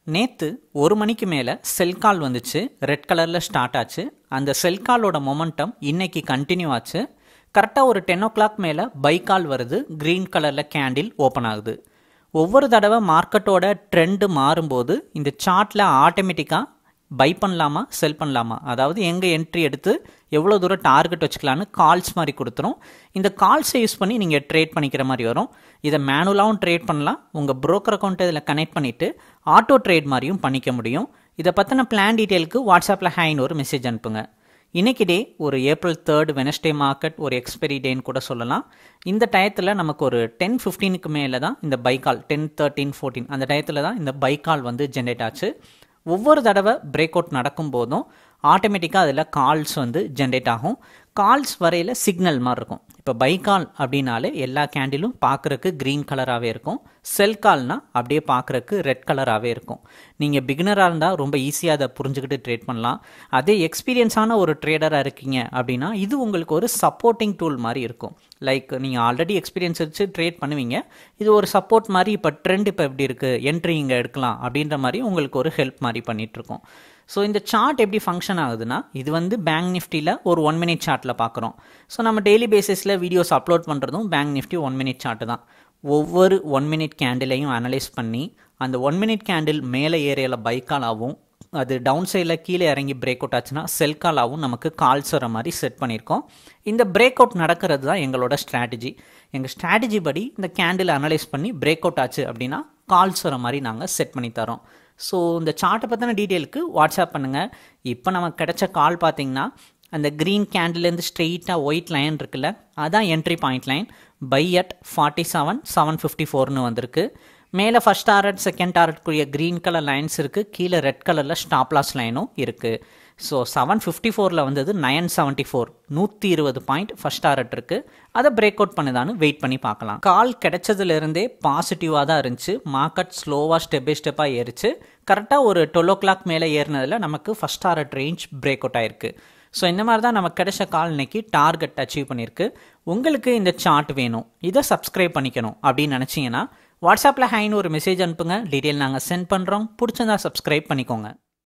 நேற்று ஒரு மணிக்கு மேலே செல் கால் வந்துச்சு ரெட் கலரில் ஸ்டார்ட் ஆச்சு அந்த செல் காலோட மொமெண்டம் இன்னைக்கு கண்டினியூ ஆச்சு கரெக்டாக ஒரு டென் ஓ கிளாக் மேலே பை கால் வருது க்ரீன் கலரில் கேண்டில் ஓப்பன் ஆகுது ஒவ்வொரு தடவை மார்க்கெட்டோட ட்ரெண்டு மாறும்போது இந்த சார்ட்டில் ஆட்டோமேட்டிக்காக பை பண்ணலாமா செல் பண்ணலாமா அதாவது எங்கே என்ட்ரி எடுத்து எவ்வளோ தூரம் டார்கெட் வச்சுக்கலான்னு கால்ஸ் மாதிரி கொடுத்துரும் இந்த கால்ஸை யூஸ் பண்ணி நீங்கள் ட்ரேட் பண்ணிக்கிற மாதிரி வரும் இதை மேனுவலாகவும் ட்ரேட் பண்ணலாம் உங்கள் broker அக்கௌண்ட்டை இதில் கனெக்ட் பண்ணிவிட்டு ஆட்டோ ட்ரேட் மாதிரியும் பண்ணிக்க முடியும் இதை பற்றின பிளான் டீட்டெயிலுக்கு வாட்ஸ்அப்பில் ஹேன்னு ஒரு மெசேஜ் அனுப்புங்க இன்னைக்கு டே ஒரு ஏப்ரல் தேர்ட் வெனஸ்டே மார்க்கெட் ஒரு எக்ஸ்பெரி டேன்னு கூட சொல்லலாம் இந்த டயத்தில் நமக்கு ஒரு டென் ஃபிஃப்டீனுக்கு மேலே தான் இந்த பைக்கால் டென் தேர்ட்டீன் ஃபோர்டீன் அந்த டயத்தில் தான் இந்த பைக்கால் வந்து ஜென்ரேட் ஆச்சு ஒவ்வொரு தடவை பிரேக் அவுட் நடக்கும் போதும் ஆட்டோமேட்டிக்காக அதில் கால்ஸ் வந்து ஜென்ரேட் ஆகும் கால்ஸ் வரையில் சிக்னல் மாதிரி இருக்கும் இப்போ பை கால் அப்படின்னாலே எல்லா கேண்டிலும் பார்க்குறக்கு க்ரீன் கலராகவே இருக்கும் செல் கால்னா அப்படியே பார்க்குறக்கு ரெட் கலராகவே இருக்கும் நீங்கள் பிகினராக இருந்தால் ரொம்ப ஈஸியாக அதை புரிஞ்சுக்கிட்டு ட்ரேட் பண்ணலாம் அதே எக்ஸ்பீரியன்ஸான ஒரு ட்ரேடராக இருக்கீங்க அப்படின்னா இது உங்களுக்கு ஒரு சப்போர்ட்டிங் டூல் மாதிரி இருக்கும் லைக் நீங்கள் ஆல்ரெடி எக்ஸ்பீரியன்ஸ் வச்சு ட்ரேட் பண்ணுவீங்க இது ஒரு சப்போர்ட் மாதிரி இப்போ ட்ரெண்ட் இப்போ எப்படி இருக்குது என்ட்ரி இங்கே எடுக்கலாம் அப்படின்ற மாதிரி உங்களுக்கு ஒரு ஹெல்ப் மாதிரி பண்ணிகிட்ருக்கோம் ஸோ இந்த சார்ட் எப்படி ஃபங்க்ஷன் ஆகுதுன்னா இது வந்து பேங்க் நிஃப்டியில் ஒரு ஒன் மினிட் சார்ட்டில் பார்க்குறோம் ஸோ நம்ம டெய்லி பேசிஸில் வீடியோஸ் அப்லோட் பண்ணுறதும் bank Nifty one minute chart தான் ஒவ்வொரு ஒன் மினிட் கேண்டிலையும் அனலைஸ் பண்ணி அந்த ஒன் மினிட் கேண்டில் மேலே ஏரியாவில் பைக்காலாகவும் அது டவுன் சைடில் கீழே இறங்கி பிரேக் அவுட் ஆச்சுன்னா செல் காலாகவும் நமக்கு கால்ஸ் வர மாதிரி செட் பண்ணியிருக்கோம் இந்த பிரேக் அவுட் நடக்கிறது தான் எங்களோட ஸ்ட்ராட்டஜி எங்கள் ஸ்ட்ராட்டஜி படி இந்த கேண்டில் அனலைஸ் பண்ணி பிரேக் அவுட் ஆச்சு அப்படின்னா கால்ஸ் வர மாதிரி நாங்கள் செட் பண்ணி தரோம் ஸோ இந்த சார்ட்டை பற்றின டீட்டெயிலுக்கு வாட்ஸ்அப் பண்ணுங்கள் இப்போ நமக்கு கிடைச்ச கால் பார்த்தீங்கன்னா அந்த க்ரீன் கேண்டிலேருந்து ஸ்ட்ரெயிட்டாக ஒயிட் லைன் இருக்குல்ல அதான் entry point line buy at forty seven seven fifty ஃபோர்னு வந்திருக்கு மேலே ஃபஸ்ட் டாரட் செகண்ட் டாரட்குரிய க்ரீன் கலர் லைன்ஸ் இருக்குது கீழே ரெட் கலரில் ஸ்டாப்லாஸ் லைனும் இருக்குது ஸோ செவன் ஃபிஃப்டி ஃபோரில் வந்தது நயன் செவன்ட்டி ஃபோர் நூற்றி இருபது பாயிண்ட் ஃபஸ்ட் டாரட் இருக்குது அதை பிரேக் அவுட் பண்ணுதான்னு வெயிட் பண்ணி பார்க்கலாம் கால் கிடைச்சதுலேருந்தே பாசிட்டிவாக தான் இருந்துச்சு மார்க்கெட் ஸ்லோவாக ஸ்டெப் பை ஸ்டெப்பாக ஏறிச்சு கரெக்டாக ஒரு டுவெல் ஓ கிளாக் மேலே ஏறினதில் நமக்கு first target range break out ஆயிருக்கு ஸோ இந்த மாதிரி தான் நமக்கு கிடைச்ச கால் இன்னைக்கு டார்கெட் அச்சீவ் பண்ணியிருக்கு உங்களுக்கு இந்த சார்ட் வேணும் இதை சப்ஸ்கிரைப் பண்ணிக்கணும் அப்படின்னு நினச்சிங்கன்னா வாட்ஸ்அப்பில் ஹைன்னு ஒரு மெசேஜ் அனுப்புங்க டீட்டெயில் நாங்கள் சென்ட் பண்ணுறோம் பிடிச்சிருந்தா சப்ஸ்கிரைப் பண்ணிக்கோங்க